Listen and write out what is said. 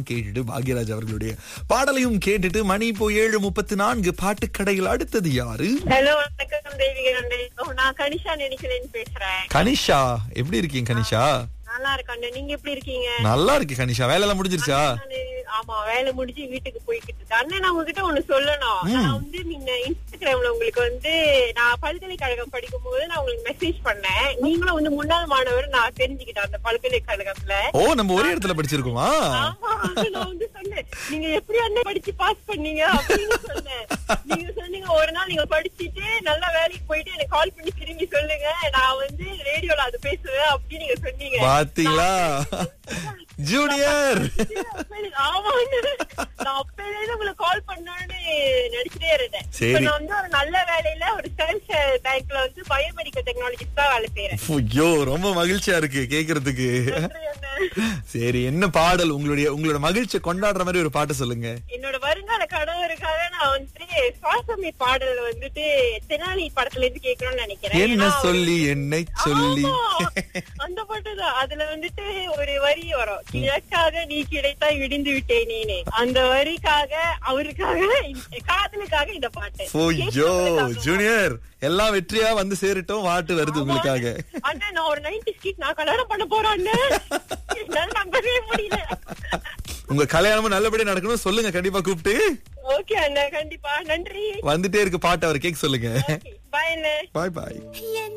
பாடலையும் கேட்டுட்டு பாக்யராஜ் அவர்களுடைய பாடலையும் கேட்டுட்டு மணி இப்போ ஏழு முப்பத்தி நான்கு பாட்டுக்கடையில் அடுத்தது யாரு ஹலோ வணக்கம் தேவிகா நான் கனிஷா நினைக்கிறேன்னு பேசுறேன் கனிஷா எப்படி இருக்கீங்க கனிஷா நல்லா இருக்கேன் நீங்க எப்படி இருக்கீங்க நல்லா இருக்கு கனிஷா வேலை எல்லாம் முடிஞ்சிருச்சா நானு, ஆமா வேலை முடிஞ்சு வீட்டுக்கு போய்கிட்டு இருக்கேன் அண்ணன் நான் உங்ககிட்ட ஒண்ணு சொல்லணும் நான் வந்து முன்ன இன்ஸ்டாகிராம்ல உங்களுக்கு வந்து நான் பல்கலைக்கழகம் படிக்கும் போது நான் உங்களுக்கு மெசேஜ் பண்ணேன் நீங்களும் வந்து முன்னாள் மாணவர் நான் தெரிஞ்சுக்கிட்டேன் அந்த பல்கலைக்கழகத்துல ஓ நம்ம ஒரே இடத்துல படிச்சிருக்கோமா ஆமா நான் வந்து சொன்னேன் நீங்க எப்படி அண்ணன் படிச்சு பாஸ் பண்ணீங்க அப்படின்னு சொன்னேன் நீங்க சொன்னீங்க ஒரு நாள் நீங்க படிச்சுட்டு நல்ல வேலைக்கு போயிட்டு எனக்கு கால் பண்ணி திரும்பி சொல்லுங்க நான் வந்து ரேடியோல அது பேசுவேன் அப்படின்னு நீங்க சொன்னீங்க பாத்தீங்களா ஜூனியர் ஆமா நான் அப்பவே உங்களுக்கு கால் பண்ணணும்னு நினைச்சிட்டே இருந்தேன் சரி. இப்ப நான் வந்து ஒரு நல்ல வேலையில ஒரு செல்ஃப் பேங்க்ல வந்து பயோமெடிக்கல் டெக்னாலஜிஸ் தான் வேலை செய்யறேன் ஐயோ ரொம்ப மகிழ்ச்சியா இருக்கு கேக்குறதுக்கு நன்றி அண்ணன். சரி என்ன பாடல் உங்களுடைய உங்களோட மகிழ்ச்சியை கொண்டாடுற மாதிரி ஒரு பாட்டு சொல்லுங்க என்னோட வருங்கால கணவருக்காக நான் வந்துட்டு சுவாசமி பாடல் வந்துட்டு தெனாலி படத்துல இருந்து கேட்கணும்னு நினைக்கிறேன் என்ன ஏன்னா சொல்லி என்னை சொல்லி ஆமா, அந்த பாட்டு தான் அதுல வந்துட்டு ஒரு வரி வரும் கிழக்காக நீ கிடைத்தா விடிந்து விட்டேன் நீனு அந்த வரிக்காக அவருக்காக இந்த- காதலுக்காக இந்த பாட்டு ஐயோ கேட்கறதுக்காக. ஜூனியர் எல்லாம் வெற்றியா வந்து சேரட்டும் வாட்டு வருது உங்களுக்காக அண்ணா நான் ஒரு நைன்டி ஸ்கிட் நான் கல்யாணம் பண்ண போறேன் அண்ணன். என்னால நம்பவே முடியல உங்க கல்யாணமும் நல்லபடியா நடக்கணும் சொல்லுங்க கண்டிப்பா கூப்பிட்டு ஓகே அண்ணா கண்டிப்பா நன்றி வந்துட்டே இருக்கு பாட்டு அவர் கேட்க சொல்லுங்க பாய் அண்ணன் பாய் பாய் என்